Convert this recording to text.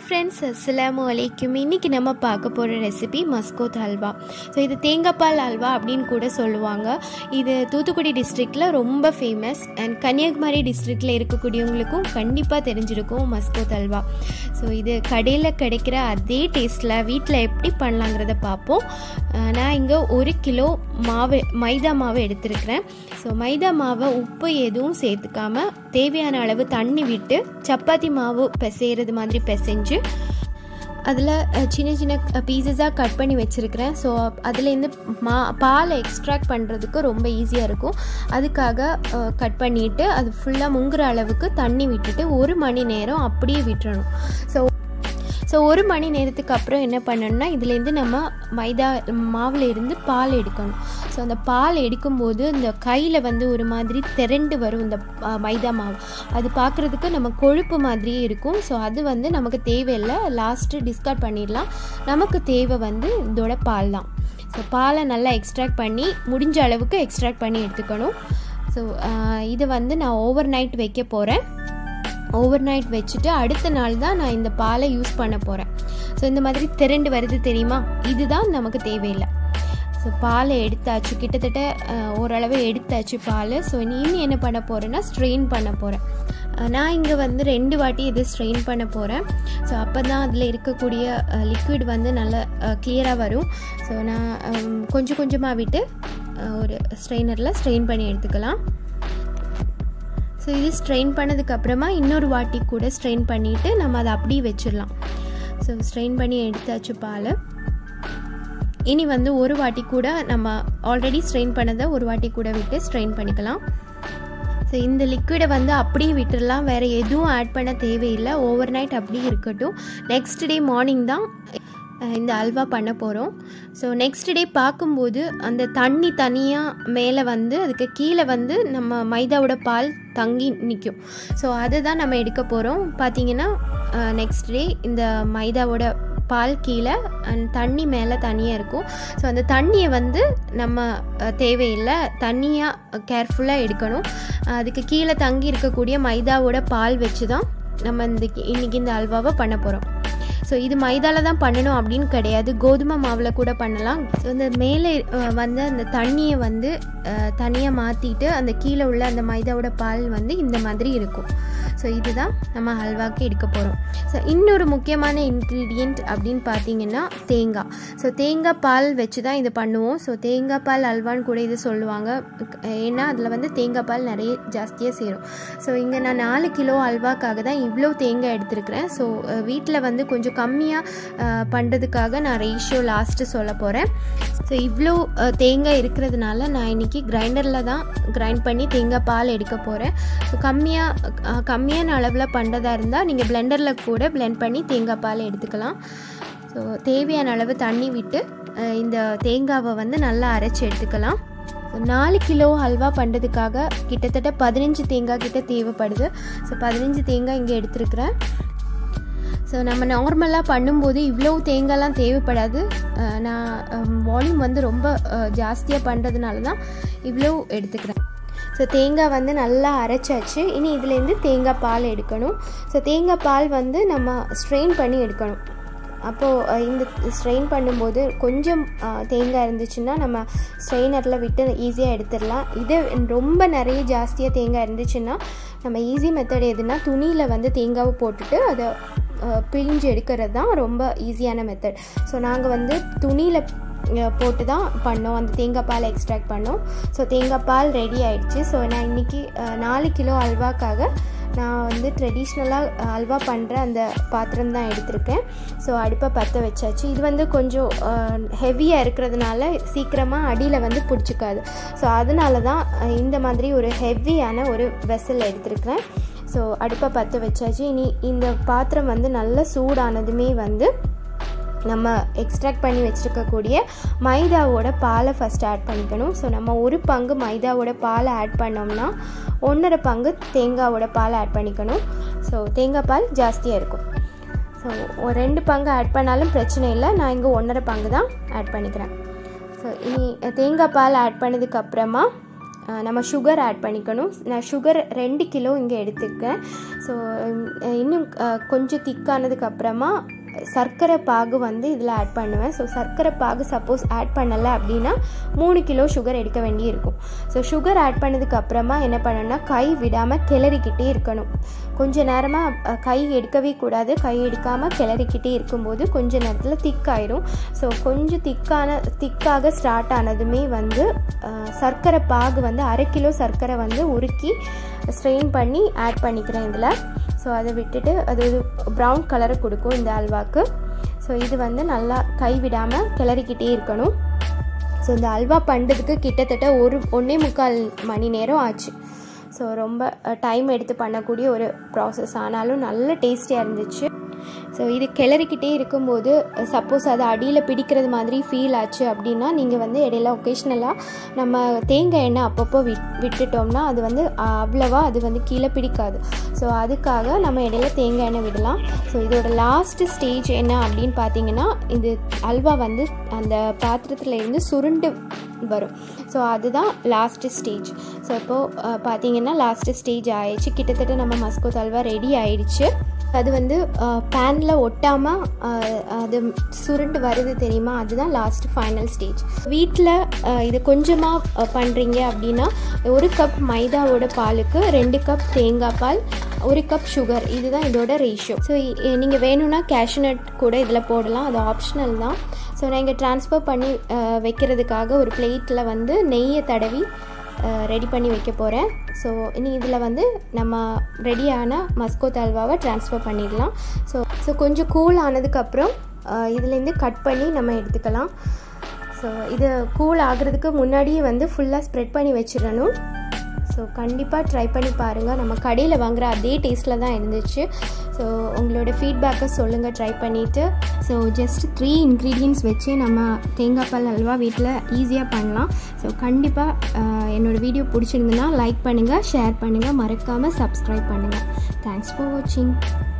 friends அஸ்ஸலாமு அலைக்கும் இன்றைக்கி நம்ம பார்க்க போகிற ரெசிபி மஸ்கோத் ஹல்வா ஸோ இது தேங்காய்பால் ஹல்வா அப்படின்னு கூட சொல்லுவாங்க இது தூத்துக்குடி டிஸ்ட்ரிக்டில் ரொம்ப ஃபேமஸ் அண்ட் கன்னியாகுமரி டிஸ்ட்ரிக்டில் இருக்கக்கூடியவங்களுக்கும் கண்டிப்பாக தெரிஞ்சிருக்கும் மஸ்கோத் ஹல்வா ஸோ இது கடையில் கிடைக்கிற அதே டேஸ்ட்டில் வீட்டில் எப்படி பண்ணலாங்கிறத பார்ப்போம் அஹ் நான் இங்கே ஒரு கிலோ மாவு மைதா மாவு எடுத்திருக்கிறேன் ஸோ மைதா மாவை உப்பு எதுவும் சேர்த்துக்காம தேவையான அளவு தண்ணி விட்டு சப்பாத்தி மாவு பிசைகிறது மாதிரி பிசைஞ்சு அதில் சின்ன சின்ன பீசஸாக கட் பண்ணி வச்சுருக்கிறேன் ஸோ அதுலேருந்து மா பாலை எக்ஸ்ட்ராக்ட் பண்ணுறதுக்கு ரொம்ப ஈஸியாக இருக்கும் அதுக்காக கட் பண்ணிவிட்டு அது ஃபுல்லாக முங்குற அளவுக்கு தண்ணி விட்டுட்டு ஒரு மணி நேரம் அப்படியே விட்டுறணும் ஸோ ஸோ ஒரு மணி நேரத்துக்கு அப்புறம் என்ன பண்ணணும்னா இதுலேருந்து நம்ம மைதா மாவில் இருந்து பால் எடுக்கணும் ஸோ அந்த பால் எடுக்கும்போது இந்த கையில் வந்து ஒரு மாதிரி திரண்டு வரும் இந்த அஹ், மைதா மாவு அது பார்க்குறதுக்கு நம்ம கொழுப்பு மாதிரியே இருக்கும் ஸோ அது வந்து நமக்கு தேவையில்லை லாஸ்ட்டு டிஸ்கார்ட் பண்ணிடலாம் நமக்கு தேவை வந்து இதோட பால் தான் ஸோ பாலை நல்லா எக்ஸ்ட்ராக்ட் பண்ணி முடிஞ்ச அளவுக்கு எக்ஸ்ட்ராக்ட் பண்ணி எடுத்துக்கணும் ஸோ இது வந்து நான் ஓவர் நைட் வைக்க போகிறேன் ஓவர் நைட் வச்சுட்டு அடுத்த நாள் தான் நான் இந்த பாலை யூஸ் பண்ண போகிறேன் ஸோ இந்த மாதிரி திரண்டு வருது தெரியுமா இதுதான் நமக்கு தேவையில்லை ஸோ பாலை எடுத்தாச்சு கிட்டத்தட்ட அஹ், ஓரளவு எடுத்தாச்சு பால் ஸோ நீ இனி என்ன பண்ண போகிறேன்னா ஸ்ட்ரெயின் பண்ண போகிறேன் நான் இங்கே வந்து ரெண்டு வாட்டி இது ஸ்ட்ரெயின் பண்ண போகிறேன் ஸோ அப்போ தான் அதில் இருக்கக்கூடிய லிக்விட் வந்து நல்லா கிளியராக வரும் ஸோ நான் அம், கொஞ்சம் கொஞ்சமாக விட்டு அஹ், ஒரு ஸ்ட்ரெயினரில் ஸ்ட்ரெயின் பண்ணி எடுத்துக்கலாம் ஸோ இது ஸ்ட்ரெயின் பண்ணதுக்கப்புறமா இன்னொரு வாட்டி கூட ஸ்ட்ரெயின் பண்ணிவிட்டு நம்ம அதை அப்படியே வச்சிடலாம் ஸோ ஸ்ட்ரெயின் பண்ணி எடுத்தாச்சு பால் இனி வந்து ஒரு வாட்டி கூட நம்ம ஆல்ரெடி ஸ்ட்ரெயின் பண்ணதை ஒரு வாட்டி கூட விட்டு ஸ்ட்ரெயின் பண்ணிக்கலாம் ஸோ இந்த லிக்விடை வந்து அப்படியே விட்டுடலாம் வேறு எதுவும் ஆட் பண்ண தேவையில்லை ஓவர் நைட் அப்படியே இருக்கட்டும் நெக்ஸ்ட் டே மார்னிங் தான் அஹ், இந்த அல்வா பண்ண போகிறோம் ஸோ நெக்ஸ்ட் டே பார்க்கும்போது அந்த தண்ணி தனியாக மேலே வந்து அதுக்கு கீழே வந்து நம்ம மைதாவோட பால் தங்கி நிற்கும் ஸோ அதை தான் நம்ம எடுக்க போகிறோம் பார்த்தீங்கன்னா நெக்ஸ்ட் டே இந்த மைதாவோட பால் கீழே அண்ட் தண்ணி மேலே தனியாக இருக்கும் ஸோ அந்த தண்ணியை வந்து நம்ம அஹ், தேவையில்லை தண்ணியாக கேர்ஃபுல்லாக எடுக்கணும் அஹ், அதுக்கு கீழே தங்கி இருக்கக்கூடிய மைதாவோட பால் வச்சு தான் நம்ம இந்த இன்றைக்கி இந்த அல்வாவை பண்ண போகிறோம் ஸோ இது மைதால தான் பண்ணணும் அப்படின்னு கிடையாது கோதுமை மாவில் கூட பண்ணலாம் ஸோ இந்த மேலே அஹ், வந்து அந்த தண்ணியை வந்து தனியாக மாற்றிட்டு அந்த கீழே உள்ள அந்த மைதாவோட பால் வந்து இந்த மாதிரி இருக்கும் ஸோ இதுதான் நம்ம ஹல்வாக்கு எடுக்க போகிறோம் ஸோ இன்னொரு முக்கியமான இன்க்ரீடியண்ட் அப்படின்னு பார்த்தீங்கன்னா தேங்காய் ஸோ தேங்காய் பால் வச்சு தான் இது பண்ணுவோம் ஸோ தேங்காய் பால் அல்வான்னு கூட இது சொல்லுவாங்க ஏன்னா அதில் வந்து தேங்காய் பால் நிறைய ஜாஸ்தியாக சேரும் ஸோ இங்கே நான் நாலு கிலோ அல்வாக்காக தான் இவ்வளோ தேங்காய் எடுத்திருக்கிறேன் ஸோ வீட்டில் வந்து கொஞ்சம் கம்மியாக பண்ணுறதுக்காக நான் ரேஷியோ லாஸ்ட்டு சொல்ல போகிறேன் ஸோ இவ்வளோ அஹ், தேங்காய் இருக்கிறதுனால நான் இன்றைக்கி கிரைண்டரில் தான் கிரைண்ட் பண்ணி தேங்காய் பால் எடுக்க போகிறேன் ஸோ கம்மியாக கம்மியான அளவில் பண்ணுறதா இருந்தால் நீங்கள் பிளெண்டரில் கூட blend பண்ணி தேங்காய் பால் எடுத்துக்கலாம் ஸோ தேவையான அளவு தண்ணி விட்டு அஹ், இந்த தேங்காவை வந்து நல்லா அரைச்சி எடுத்துக்கலாம் ஸோ நாலு கிலோ ஹல்வா பண்ணுறதுக்காக கிட்டத்தட்ட பதினஞ்சு தேங்காய் கிட்ட தேவைப்படுது ஸோ பதினஞ்சு தேங்காய் இங்கே எடுத்துருக்கிறேன் ஸோ நம்ம நார்மலாக பண்ணும்போது இவ்வளோ தேங்காய்லாம் தேவைப்படாது அஹ் நான் வால்யூம் வந்து ரொம்ப ஜாஸ்தியாக பண்ணுறதுனால தான் இவ்வளோ எடுத்துக்கிறேன் ஸோ தேங்காய் வந்து நல்லா அரைச்சாச்சு இனி இதுலேருந்து தேங்காய் பால் எடுக்கணும் ஸோ தேங்காய் பால் வந்து நம்ம ஸ்ட்ரெயின் பண்ணி எடுக்கணும் அப்போது இந்த ஸ்ட்ரெயின் பண்ணும்போது கொஞ்சம் அஹ், தேங்காய் இருந்துச்சுன்னா நம்ம ஸ்ட்ரெயினரில் விட்டு ஈஸியாக எடுத்துடலாம் இது ரொம்ப நிறைய ஜாஸ்தியாக தேங்காய் இருந்துச்சுன்னா நம்ம ஈஸி மெத்தட் எதுனா துணியில் வந்து தேங்காவை போட்டுட்டு அதை அஹ், பிழிஞ்சு எடுக்கிறது தான் ரொம்ப ஈஸியான மெத்தட் ஸோ நாங்கள் வந்து துணியில் போட்டு தான் பண்ணோம் அந்த தேங்காய் பால் எக்ஸ்ட்ராக்ட் பண்ணோம் ஸோ தேங்காய் பால் ரெடி ஆயிடுச்சு ஸோ நான் இன்றைக்கி நாலு கிலோ அல்வாக்காக நான் வந்து ட்ரெடிஷ்னலாக அல்வா பண்ணுற அந்த பாத்திரம் தான் எடுத்திருக்கேன் ஸோ அடுப்பை பற்ற வச்சாச்சு இது வந்து கொஞ்சம் ஹெவியாக இருக்கிறதுனால சீக்கிரமாக அடியில் வந்து பிடிச்சிக்காது ஸோ அதனால தான் அஹ், இந்த மாதிரி ஒரு ஹெவியான ஒரு வெசல் எடுத்திருக்கிறேன் ஸோ அடுப்பை பற்ற வச்சாச்சு இனி இந்த பாத்திரம் வந்து நல்ல சூடானதுமே வந்து நம்ம எக்ஸ்ட்ராக்ட் பண்ணி வச்சுருக்கக்கூடிய மைதாவோட பாலை ஃபஸ்ட் ஆட் பண்ணிக்கணும் ஸோ நம்ம ஒரு பங்கு மைதாவோட பாலை ஆட் பண்ணோம்னா ஒன்றரை பங்கு தேங்காவோட பாலை ஆட் பண்ணிக்கணும் ஸோ தேங்காய் பால் ஜாஸ்தியாக இருக்கும் ஸோ ஒரு ரெண்டு பங்கு ஆட் பண்ணாலும் பிரச்சனை இல்லை நான் இங்கே ஒன்றரை பங்கு தான் ஆட் பண்ணிக்கிறேன் ஸோ இனி தேங்காய் பால் ஆட் பண்ணதுக்கப்புறமா நம்ம சுகர் ஆட் பண்ணிக்கணும் நான் சுகர் ரெண்டு கிலோ இங்கே எடுத்துருக்கேன் ஸோ இன்னும் கொஞ்சம் திக்கானதுக்கு அப்புறமா சர்க்கரை பாகு வந்து இதில் ஆட் பண்ணுவேன் ஸோ சர்க்கரை பாகு சப்போஸ் ஆட் பண்ணலை அப்படின்னா மூணு கிலோ சுகர் எடுக்க வேண்டி இருக்கும் ஸோ சுகர் ஆட் பண்ணதுக்கு அப்புறமா என்ன பண்ணணும்னா கை விடாமல் கிளறிக்கிட்டே இருக்கணும் கொஞ்ச நேரமாக கை எடுக்கவே கூடாது கை எடுக்காமல் கிளறிக்கிட்டே இருக்கும்போது கொஞ்ச நேரத்தில் திக்காயிரும் ஸோ கொஞ்சம் திக்கான திக்காக ஸ்டார்ட் ஆனதுமே வந்து சர்க்கரை பாகு வந்து அரை கிலோ சர்க்கரை வந்து உருக்கி ஸ்ட்ரெயின் பண்ணி ஆட் பண்ணிக்கிறேன் இதில் ஸோ அதை விட்டுட்டு அது ப்ரௌன் கலரை கொடுக்கும் இந்த அல்வாக்கு ஸோ இது வந்து நல்லா கைவிடாமல் கிளறிக்கிட்டே இருக்கணும் ஸோ இந்த அல்வா பண்ணுறதுக்கு கிட்டத்தட்ட ஒரு ஒன்றே முக்கால் மணி நேரம் ஆச்சு ஸோ ரொம்ப டைம் எடுத்து பண்ணக்கூடிய ஒரு ப்ராசஸ் ஆனாலும் நல்ல டேஸ்டியாக இருந்துச்சு ஸோ இது கிளறிக்கிட்டே இருக்கும்போது சப்போஸ் அது அடியில் பிடிக்கிறது மாதிரி ஃபீல் ஆச்சு அப்படின்னா நீங்கள் வந்து இடையில ஒகேஷ்னலாக நம்ம தேங்காய் எண்ணெய் அப்பப்போ விட் விட்டுட்டோம்னா அது வந்து அவ்வளவா அது வந்து கீழே பிடிக்காது ஸோ அதுக்காக நம்ம இடையில தேங்காய் எண்ணெய் விடலாம் ஸோ இதோட லாஸ்ட் ஸ்டேஜ் என்ன அப்படின்னு பார்த்தீங்கன்னா இது அல்வா வந்து அந்த பாத்திரத்தில் இருந்து சுருண்டு வரும் ஸோ அதுதான் லாஸ்ட்டு ஸ்டேஜ் ஸோ இப்போது பார்த்தீங்கன்னா லாஸ்ட்டு ஸ்டேஜ் ஆயிடுச்சு கிட்டத்தட்ட நம்ம மஸ்கோ அல்வா ரெடி ஆயிடுச்சு அது வந்து பேனில் ஒட்டாமல் அது சுருண்டு வருது தெரியுமா அதுதான் லாஸ்ட் ஃபைனல் ஸ்டேஜ் வீட்டில் இது கொஞ்சமாக பண்ணுறீங்க அப்படின்னா ஒரு கப் மைதாவோட பாலுக்கு ரெண்டு கப் தேங்காய் பால் ஒரு கப் சுகர் இதுதான் இதோட ரேஷியோ ஸோ நீங்கள் வேணும்னா கேஷ்நட் கூட இதில் போடலாம் அது ஆப்ஷனல் தான் ஸோ நான் இங்கே ட்ரான்ஸ்ஃபர் பண்ணி வைக்கிறதுக்காக ஒரு பிளேட்டில் வந்து நெய்யை தடவி ரெடி பண்ணி வைக்க போகிறேன் ஸோ இனி இதில் வந்து நம்ம ரெடியான மஸ்கோ தல்வாவை ட்ரான்ஸ்ஃபர் பண்ணிடலாம் ஸோ ஸோ கொஞ்சம் கூல் ஆனதுக்கப்புறம் இதுலேருந்து கட் பண்ணி நம்ம எடுத்துக்கலாம் ஸோ இது கூல் ஆகிறதுக்கு முன்னாடியே வந்து ஃபுல்லாக ஸ்ப்ரெட் பண்ணி வச்சிடணும் ஸோ கண்டிப்பாக ட்ரை பண்ணி பாருங்கள் நம்ம கடையில் வாங்குகிற அதே டேஸ்ட்டில் தான் இருந்துச்சு ஸோ உங்களோட ஃபீட்பேக்கை சொல்லுங்கள் ட்ரை பண்ணிவிட்டு ஸோ ஜஸ்ட் த்ரீ இன்க்ரீடியன்ஸ் வச்சு நம்ம தேங்காய் பால் அல்வா வீட்டில் ஈஸியாக பண்ணலாம் ஸோ கண்டிப்பாக என்னோடய வீடியோ பிடிச்சிருந்துன்னா லைக் பண்ணுங்கள் ஷேர் பண்ணுங்கள் மறக்காமல் சப்ஸ்கிரைப் பண்ணுங்கள் தேங்க்ஸ் ஃபார் வாட்சிங்